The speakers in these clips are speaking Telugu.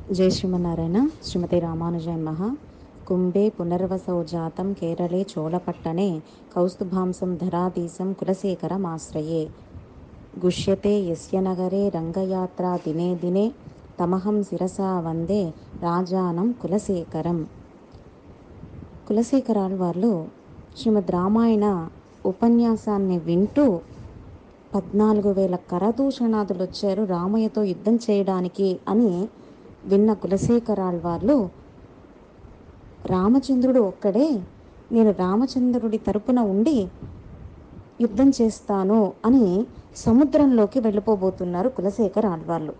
జై శ్రీమన్నారాయణ శ్రీమతి రామానుజాయ మహా కుంభే పునర్వసౌ జాతం కేరళే చోళపట్టణే కౌస్తుభాంసం ధరాధీశం కులశేఖరమాశ్రయే గుష్యతే యస్య నగరే రంగయాత్రా దినే దినే తమహం శిరసా వందే రాజానం కులశేఖరం కులశేఖరాళ్వార్లు శ్రీమద్ రామాయణ ఉపన్యాసాన్ని వింటూ పద్నాలుగు వేల కరదూషణాదులు వచ్చారు రామయ్యతో యుద్ధం చేయడానికి అని విన్న కులశేఖరాళ్వార్లు రామచంద్రుడు ఒక్కడే నేను రామచంద్రుడి తరపున ఉండి యుద్ధం చేస్తాను అని సముద్రంలోకి వెళ్ళిపోబోతున్నారు కులశేఖర్ ఆళ్వార్లు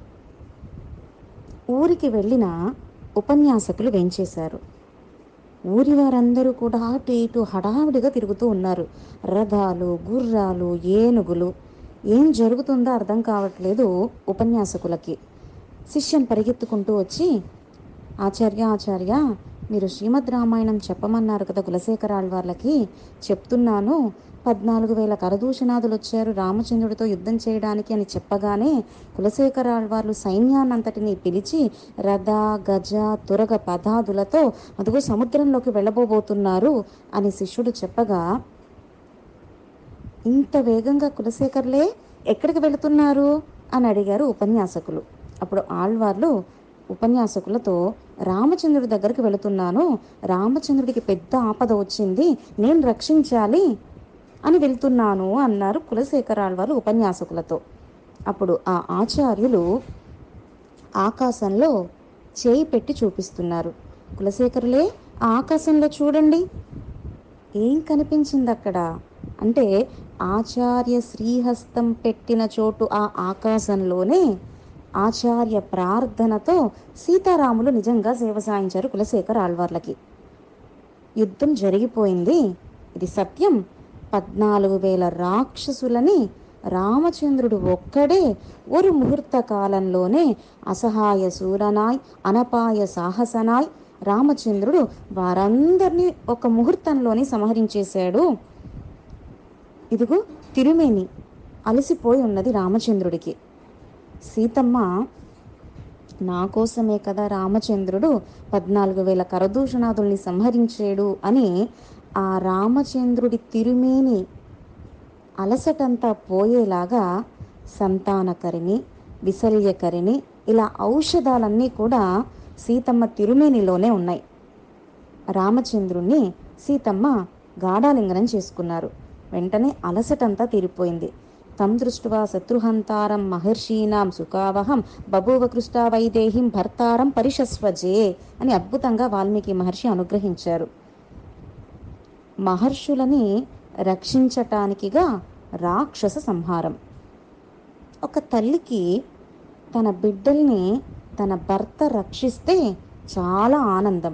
ఊరికి వెళ్ళిన ఉపన్యాసకులు వేంచేశారు ఊరి వారందరూ కూడా అటు ఇటు హడావిడిగా తిరుగుతూ ఉన్నారు రథాలు గుర్రాలు ఏనుగులు ఏం జరుగుతుందో అర్థం కావట్లేదు ఉపన్యాసకులకి శిష్యం పరిగెత్తుకుంటూ వచ్చి ఆచార్య ఆచార్య మీరు శ్రీమద్ రామాయణం చెప్పమన్నారు కదా కులశేఖరాళ్ళ వాళ్ళకి చెప్తున్నాను పద్నాలుగు వేల కరదూషణాదులు వచ్చారు రామచంద్రుడితో యుద్ధం చేయడానికి అని చెప్పగానే కులశేఖరాళ్ళ వాళ్ళు సైన్యాన్నంతటిని పిలిచి రథ గజ తురగ పదాదులతో అదుగో సముద్రంలోకి వెళ్ళబోబోతున్నారు అని శిష్యుడు చెప్పగా ఇంత వేగంగా కులశేఖర్లే ఎక్కడికి వెళుతున్నారు అని అడిగారు ఉపన్యాసకులు అప్పుడు ఆళ్వార్లు ఉపన్యాసకులతో రామచంద్రుడి దగ్గరికి వెళుతున్నాను రామచంద్రుడికి పెద్ద ఆపద వచ్చింది నేను రక్షించాలి అని వెళ్తున్నాను అన్నారు కులశేఖర ఆళ్వారు ఉపన్యాసకులతో అప్పుడు ఆ ఆచార్యులు ఆకాశంలో చేయి పెట్టి చూపిస్తున్నారు కులశేఖరులే ఆ ఆకాశంలో చూడండి ఏం కనిపించింది అక్కడ అంటే ఆచార్య శ్రీహస్తం పెట్టిన చోటు ఆ ఆకాశంలోనే ఆచార్య ప్రార్థనతో సీతారాములు నిజంగా సేవ సాయించారు కులశేఖర్ ఆళ్వార్లకి యుద్ధం జరిగిపోయింది ఇది సత్యం పద్నాలుగు వేల రాక్షసులని రామచంద్రుడు ఒక్కడే ఒక ముహూర్త కాలంలోనే అసహాయ సూరనాయ్ అనపాయ సాహసనాయ్ రామచంద్రుడు వారందరినీ ఒక ముహూర్తంలోనే సంహరించేశాడు ఇదిగో తిరుమేని అలసిపోయి ఉన్నది రామచంద్రుడికి సీతమ్మ నా కోసమే కదా రామచంద్రుడు పద్నాలుగు వేల కరదూషణాదుల్ని సంహరించాడు అని ఆ రామచంద్రుడి తిరుమేని అలసటంతా పోయేలాగా సంతానకరిని విశల్యకరిని ఇలా ఔషధాలన్నీ కూడా సీతమ్మ తిరుమేనిలోనే ఉన్నాయి రామచంద్రుణ్ణి సీతమ్మ గాఢాలింగనం చేసుకున్నారు వెంటనే అలసటంతా తీరిపోయింది తం దృష్ట్వా శత్రుహంతారం మహర్షీనాం సుఖావహం బభూవ కృష్టా వైదేహిం భర్తారం పరిషస్వజే అని అద్భుతంగా వాల్మీకి మహర్షి అనుగ్రహించారు మహర్షులని రక్షించటానికిగా రాక్షస సంహారం ఒక తల్లికి తన బిడ్డల్ని తన భర్త రక్షిస్తే చాలా ఆనందం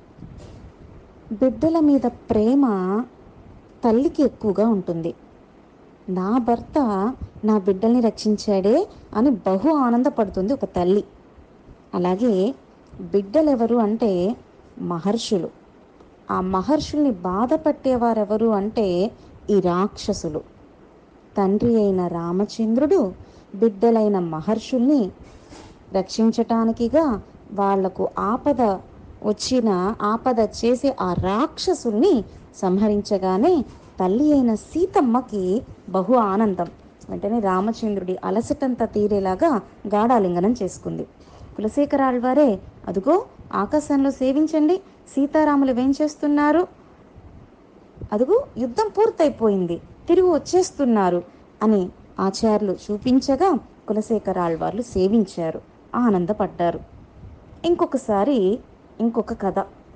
బిడ్డల మీద ప్రేమ తల్లికి ఎక్కువగా ఉంటుంది నా భర్త నా బిడ్డల్ని రక్షించాడే అని బహు ఆనందపడుతుంది ఒక తల్లి అలాగే బిడ్డలెవరు అంటే మహర్షులు ఆ మహర్షుల్ని బాధ పెట్టేవారెవరు అంటే ఈ రాక్షసులు తండ్రి అయిన రామచంద్రుడు బిడ్డలైన మహర్షుల్ని రక్షించటానికిగా వాళ్లకు ఆపద వచ్చిన ఆపద చేసే ఆ రాక్షసుల్ని సంహరించగానే తల్లి అయిన సీతమ్మకి బహు ఆనందం వెంటనే రామచంద్రుడి అలసటంతా తీరేలాగా గాఢాలింగనం చేసుకుంది కులశేఖరాళ్వారే అదుగో ఆకాశంలో సేవించండి సీతారాములు ఏం చేస్తున్నారు అదుగు యుద్ధం పూర్తయిపోయింది తిరిగి వచ్చేస్తున్నారు అని ఆచార్యులు చూపించగా కులశేఖరాళ్వార్లు సేవించారు ఆనందపడ్డారు ఇంకొకసారి ఇంకొక కథ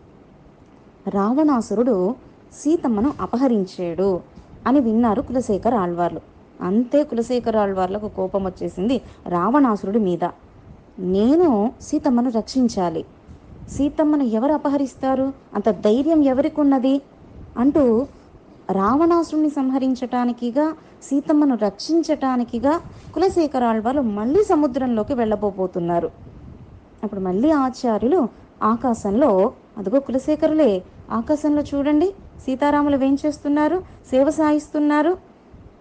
రావణాసురుడు సీతమ్మను అపహరించాడు అని విన్నారు కులశేఖర ఆళ్వార్లు అంతే కులశేఖర ఆళ్వార్లకు కోపం వచ్చేసింది రావణాసురుడి మీద నేను సీతమ్మను రక్షించాలి సీతమ్మను ఎవరు అపహరిస్తారు అంత ధైర్యం ఎవరికి ఉన్నది అంటూ రావణాసురుణ్ణి సంహరించటానికిగా సీతమ్మను రక్షించటానికిగా కులశేఖర ఆళ్వార్లు మళ్ళీ సముద్రంలోకి వెళ్ళబోతున్నారు అప్పుడు మళ్ళీ ఆచార్యులు ఆకాశంలో అదిగో కులశేఖరులే ఆకాశంలో చూడండి సీతారాములు ఏం చేస్తున్నారు సేవ సాయిస్తున్నారు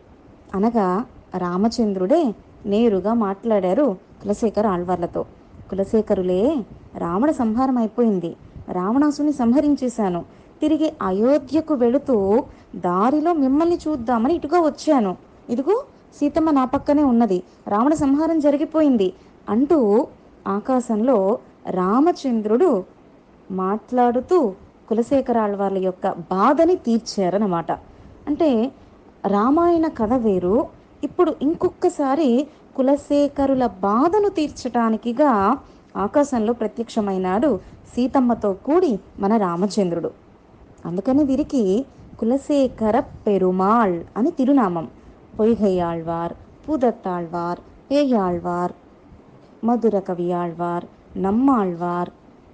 అనగా రామచంద్రుడే నేరుగా మాట్లాడారు కులశేఖర్ ఆళ్వార్లతో కులశేఖరులే రావణ సంహారం అయిపోయింది రావణాసుని సంహరించేశాను తిరిగి అయోధ్యకు వెళుతూ దారిలో మిమ్మల్ని చూద్దామని ఇటుగా వచ్చాను ఇదిగో సీతమ్మ నా పక్కనే ఉన్నది రావణ సంహారం జరిగిపోయింది అంటూ ఆకాశంలో రామచంద్రుడు మాట్లాడుతూ కులశేఖరాళ్ళ వాళ్ళ యొక్క బాధని తీర్చారన్నమాట అంటే రామాయణ కథ వేరు ఇప్పుడు ఇంకొకసారి కులశేఖరుల బాధను తీర్చటానికిగా ఆకాశంలో ప్రత్యక్షమైనాడు సీతమ్మతో కూడి మన రామచంద్రుడు అందుకని వీరికి కులశేఖర పెరుమాళ్ అని తిరునామం పొయ్గయ్యాళ్వార్ పూదత్తాళ్వార్ పేయాళ్వార్ మధుర కవియాళ్వార్ నమ్మాళ్వార్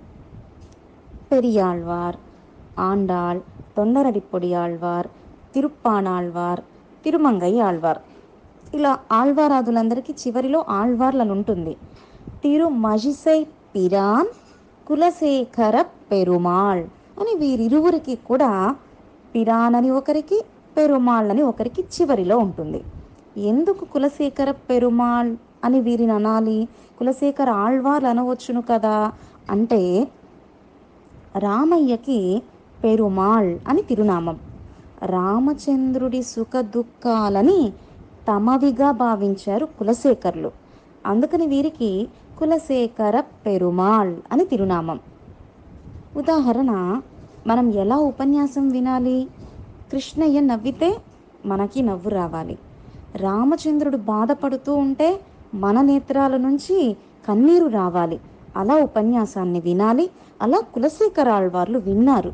పెరియాళ్వార్ ఆండాళ్ తొండరడిప్పొడియాళ్వార్ తిరుప్పానాళ్వార్ తిరుమంగై ఆళ్వార్ ఇలా ఆళ్వారాదులందరికీ చివరిలో ఆళ్వార్లను ఉంటుంది తిరుమజిసై పిరాన్ కులశేఖర పెరుమాళ్ అని వీరిరువురికి కూడా పిరాన్ అని ఒకరికి పెరుమాళ్ అని ఒకరికి చివరిలో ఉంటుంది ఎందుకు కులశేఖర పెరుమాళ్ అని వీరిని అనాలి కులశేఖర ఆళ్వార్లు అనవచ్చును కదా అంటే రామయ్యకి పెరుమాళ్ అని తిరునామం రామచంద్రుడి సుఖ దుఃఖాలని తమవిగా భావించారు కులశేఖర్లు అందుకని వీరికి కులశేఖర పెరుమాళ్ అని తిరునామం ఉదాహరణ మనం ఎలా ఉపన్యాసం వినాలి కృష్ణయ్య నవ్వితే మనకి నవ్వు రావాలి రామచంద్రుడు బాధపడుతూ ఉంటే మన నేత్రాల నుంచి కన్నీరు రావాలి అలా ఉపన్యాసాన్ని వినాలి అలా కులశేఖరాళ్వార్లు విన్నారు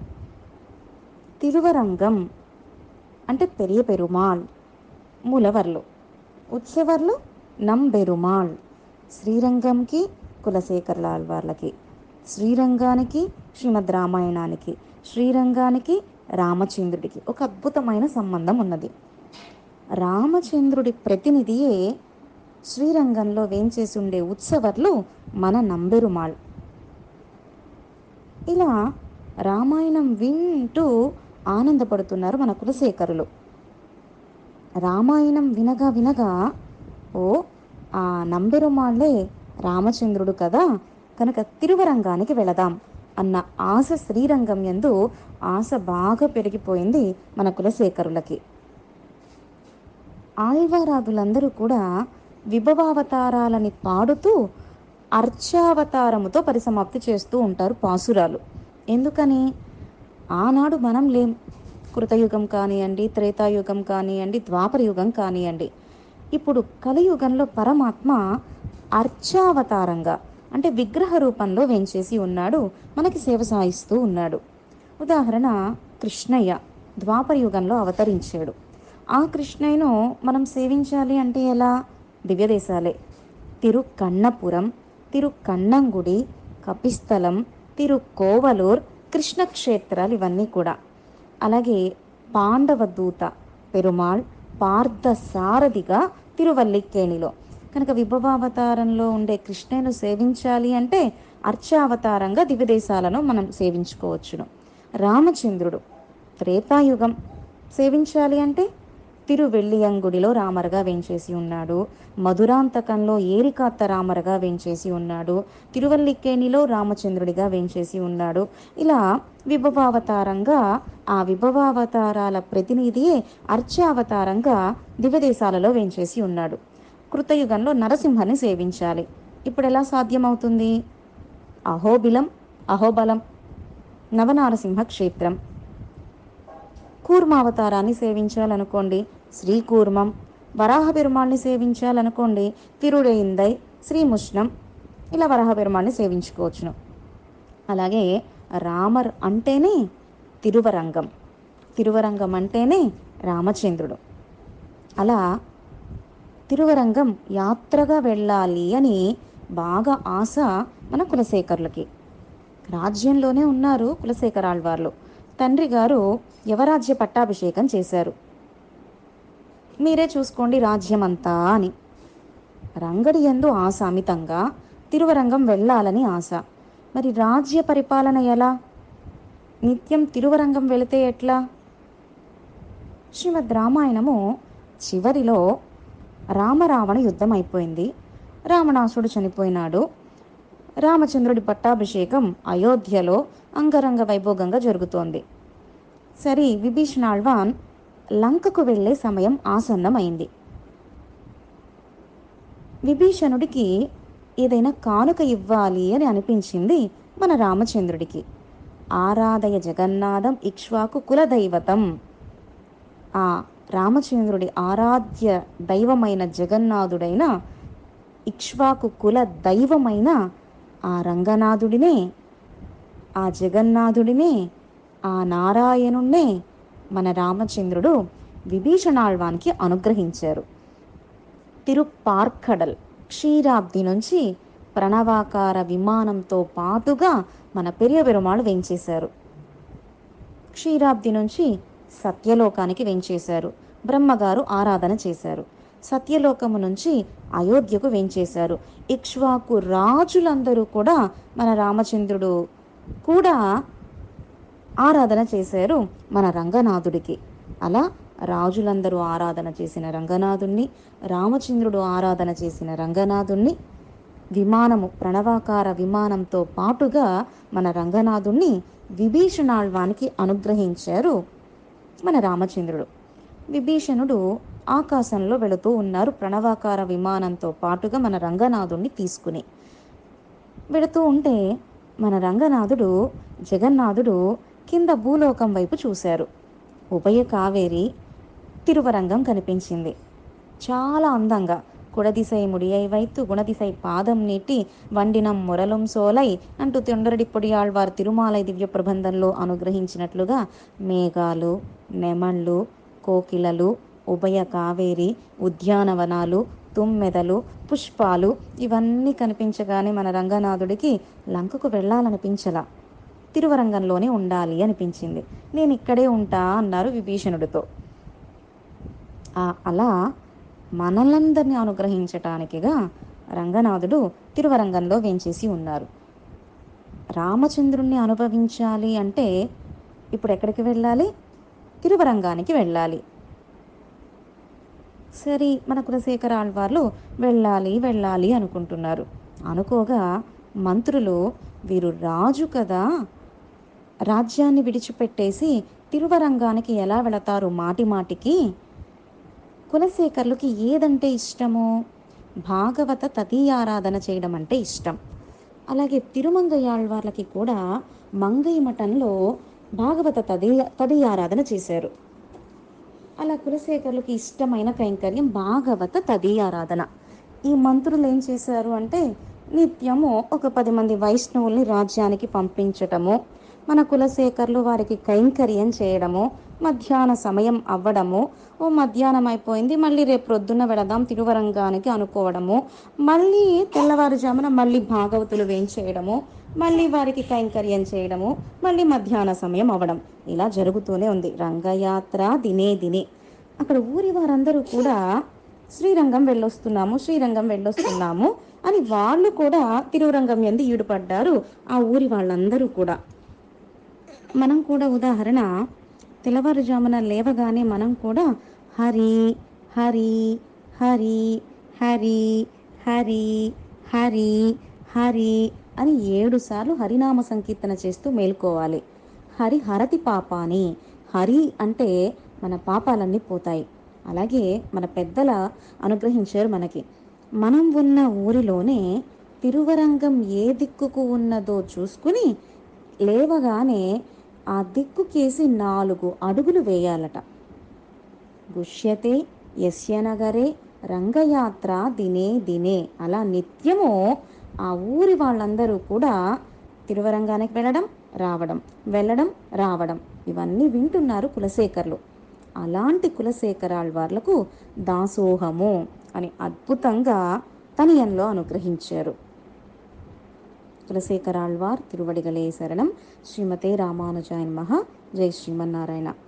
తిరువరంగం అంటే పెరియ పెరుమాళ్ మూలవర్లు ఉత్సవర్లు నంబెరుమాళ్ శ్రీరంగంకి కులశేఖర్ల ఆళ్వార్లకి శ్రీరంగానికి శ్రీమద్ రామాయణానికి శ్రీరంగానికి రామచంద్రుడికి ఒక అద్భుతమైన సంబంధం ఉన్నది రామచంద్రుడి ప్రతినిధియే శ్రీరంగంలో వేంచేసి ఉండే ఉత్సవర్లు మన నంబెరుమాళ్ ఇలా రామాయణం వింటూ ఆనందపడుతున్నారు మన కులశేఖరులు రామాయణం వినగా వినగా ఓ ఆ నంబెరుమాళ్ళే రామచంద్రుడు కదా కనుక తిరువరంగానికి వెళదాం అన్న ఆశ శ్రీరంగం యందు ఆశ బాగా పెరిగిపోయింది మన కులశేఖరులకి ఆళ్వారాదులందరూ కూడా విభవావతారాలని పాడుతూ అర్చావతారముతో పరిసమాప్తి చేస్తూ ఉంటారు పాసురాలు ఎందుకని ఆనాడు మనం లేం కృతయుగం కానివ్వండి త్రేతాయుగం కానివ్వండి ద్వాపర యుగం కానివ్వండి ఇప్పుడు కలియుగంలో పరమాత్మ అర్చావతారంగా అంటే విగ్రహ రూపంలో వెంచేసి ఉన్నాడు మనకి సేవ సాయిస్తూ ఉన్నాడు ఉదాహరణ కృష్ణయ్య ద్వాపర యుగంలో అవతరించాడు ఆ కృష్ణయ్యను మనం సేవించాలి అంటే ఎలా దివ్యదేశాలే తిరు కన్నపురం తిరు కన్నంగుడి కపిస్థలం తిరు కోవలూర్ కృష్ణక్షేత్రాలు ఇవన్నీ కూడా అలాగే పాండవ దూత పెరుమాళ్ పార్థ సారథిగా తిరువల్లికేణిలో కనుక విభవావతారంలో ఉండే కృష్ణను సేవించాలి అంటే అర్చావతారంగా దివ్యదేశాలను మనం సేవించుకోవచ్చును రామచంద్రుడు త్రేతాయుగం సేవించాలి అంటే తిరువెల్లియంగుడిలో రామరగా వేంచేసి ఉన్నాడు మధురాంతకంలో ఏరికాత్త రామరగా వేంచేసి ఉన్నాడు తిరువల్లికేణిలో రామచంద్రుడిగా వేంచేసి ఉన్నాడు ఇలా విభవావతారంగా ఆ విభవావతారాల ప్రతినిధియే అర్చావతారంగా దివ్యదేశాలలో వేంచేసి ఉన్నాడు కృతయుగంలో నరసింహాన్ని సేవించాలి ఇప్పుడు ఎలా సాధ్యమవుతుంది అహోబిలం అహోబలం నవనారసింహ క్షేత్రం కూర్మావతారాన్ని సేవించాలనుకోండి శ్రీకూర్మం వరాహ పెరుమాళ్ళని సేవించాలనుకోండి తిరుడైందై శ్రీముష్ణం ఇలా వరాహ పెరుమాళ్ళని సేవించుకోవచ్చును అలాగే రామర్ అంటేనే తిరువరంగం తిరువరంగం అంటేనే రామచంద్రుడు అలా తిరువరంగం యాత్రగా వెళ్ళాలి అని బాగా ఆశ మన కులశేఖరులకి రాజ్యంలోనే ఉన్నారు కులశేఖరాళ్వార్లు తండ్రి గారు యవరాజ్య పట్టాభిషేకం చేశారు మీరే చూసుకోండి రాజ్యమంతా అని రంగడి ఎందు ఆశ అమితంగా తిరువరంగం వెళ్ళాలని ఆశ మరి రాజ్య పరిపాలన ఎలా నిత్యం తిరువరంగం వెళితే ఎట్లా శ్రీమద్ రామాయణము చివరిలో రామరావణ యుద్ధం అయిపోయింది రావణాసుడు చనిపోయినాడు రామచంద్రుడి పట్టాభిషేకం అయోధ్యలో అంగరంగ వైభోగంగా జరుగుతోంది సరి విభీషణాళ్వాన్ లంకకు వెళ్ళే సమయం ఆసన్నమైంది విభీషణుడికి ఏదైనా కానుక ఇవ్వాలి అని అనిపించింది మన రామచంద్రుడికి ఆరాధయ జగన్నాథం ఇక్ష్వాకు కులదైవతం ఆ రామచంద్రుడి ఆరాధ్య దైవమైన జగన్నాథుడైన ఇక్ష్వాకు కుల దైవమైన ఆ రంగనాథుడినే ఆ జగన్నాథుడినే ఆ నారాయణుణ్ణే మన రామచంద్రుడు విభీషణాళ్వానికి అనుగ్రహించారు తిరుపార్కడల్ క్షీరాబ్ది నుంచి ప్రణవాకార విమానంతో పాటుగా మన పెరియ పెరుమాళ్ వెంచేశారు క్షీరాబ్ది నుంచి సత్యలోకానికి వెంచేశారు బ్రహ్మగారు ఆరాధన చేశారు సత్యలోకము నుంచి అయోధ్యకు వెంచేశారు ఇక్ష్వాకు రాజులందరూ కూడా మన రామచంద్రుడు కూడా ఆరాధన చేశారు మన రంగనాథుడికి అలా రాజులందరూ ఆరాధన చేసిన రంగనాథుణ్ణి రామచంద్రుడు ఆరాధన చేసిన రంగనాథుణ్ణి విమానము ప్రణవాకార విమానంతో పాటుగా మన రంగనాథుణ్ణి విభీషణాళ్వానికి అనుగ్రహించారు మన రామచంద్రుడు విభీషణుడు ఆకాశంలో వెళుతూ ఉన్నారు ప్రణవాకార విమానంతో పాటుగా మన రంగనాథుణ్ణి తీసుకుని వెళుతూ ఉంటే మన రంగనాథుడు జగన్నాథుడు కింద భూలోకం వైపు చూశారు ఉభయ కావేరి తిరువరంగం కనిపించింది చాలా అందంగా కుడదిసై ముడియై వైతు గుణదిసై పాదం నీటి వండినం మొరలం సోలై అంటూ తొండరడి పొడియాళ్వారు తిరుమాలై దివ్య ప్రబంధంలో అనుగ్రహించినట్లుగా మేఘాలు నెమళ్ళు కోకిలలు ఉభయ కావేరి ఉద్యానవనాలు తుమ్మెదలు పుష్పాలు ఇవన్నీ కనిపించగానే మన రంగనాథుడికి లంకకు వెళ్ళాలనిపించలా తిరువరంగంలోనే ఉండాలి అనిపించింది నేను ఇక్కడే ఉంటా అన్నారు విభీషణుడితో ఆ అలా మనలందరినీ అనుగ్రహించటానికిగా రంగనాథుడు తిరువరంగంలో వేంచేసి ఉన్నారు రామచంద్రుణ్ణి అనుభవించాలి అంటే ఇప్పుడు ఎక్కడికి వెళ్ళాలి తిరువరంగానికి వెళ్ళాలి సరే మన కులశేఖర ఆళ్వార్లు వెళ్ళాలి వెళ్ళాలి అనుకుంటున్నారు అనుకోగా మంత్రులు వీరు రాజు కదా రాజ్యాన్ని విడిచిపెట్టేసి తిరువరంగానికి ఎలా వెళతారు మాటి మాటికి కులశేఖర్లకి ఏదంటే ఇష్టము భాగవత తదీయారాధన చేయడం అంటే ఇష్టం అలాగే తిరుమంగయాళ్వార్లకి కూడా మంగయ్య మఠంలో భాగవత తదీయ తదీయారాధన చేశారు అలా కులశేఖర్లకి ఇష్టమైన కైంకర్యం భాగవత తదీయారాధన ఈ మంత్రులు ఏం చేశారు అంటే నిత్యము ఒక పది మంది వైష్ణవుల్ని రాజ్యానికి పంపించటము మన కులశేఖర్లు వారికి కైంకర్యం చేయడము మధ్యాహ్న సమయం అవ్వడము ఓ మధ్యాహ్నం అయిపోయింది మళ్ళీ రేపు ప్రొద్దున వెళదాం తిరువరంగానికి అనుకోవడము మళ్ళీ తెల్లవారుజామున మళ్ళీ భాగవతులు వేయించేయడము మళ్ళీ వారికి కైంకర్యం చేయడము మళ్ళీ మధ్యాహ్న సమయం అవ్వడం ఇలా జరుగుతూనే ఉంది రంగయాత్ర దినే దినే అక్కడ ఊరి వారందరూ కూడా శ్రీరంగం వెళ్ళొస్తున్నాము శ్రీరంగం వెళ్ళొస్తున్నాము అని వాళ్ళు కూడా తిరువరంగం ఎందు ఈడుపడ్డారు ఆ ఊరి వాళ్ళందరూ కూడా మనం కూడా ఉదాహరణ తెల్లవారుజామున లేవగానే మనం కూడా హరి హరి హరి హరి హరి హరి హరి అని ఏడు సార్లు హరినామ సంకీర్తన చేస్తూ మేల్కోవాలి హరి హరతి పాపాని హరి అంటే మన పాపాలన్నీ పోతాయి అలాగే మన పెద్దల అనుగ్రహించారు మనకి మనం ఉన్న ఊరిలోనే తిరువరంగం ఏ దిక్కుకు ఉన్నదో చూసుకుని లేవగానే ఆ దిక్కుకేసి నాలుగు అడుగులు వేయాలట గుష్యతే యస్య నగరే రంగయాత్ర దినే దినే అలా నిత్యము ఆ ఊరి వాళ్ళందరూ కూడా తిరువరంగానికి వెళ్ళడం రావడం వెళ్ళడం రావడం ఇవన్నీ వింటున్నారు కులశేఖర్లు అలాంటి కులశేఖరాళ్వార్లకు దాసోహము అని అద్భుతంగా తనియంలో అనుగ్రహించారు కులశేఖరాళ్వార్ తిరువడిగలే శరణం శ్రీమతే రామానుజాయన్ మహా జై శ్రీమన్నారాయణ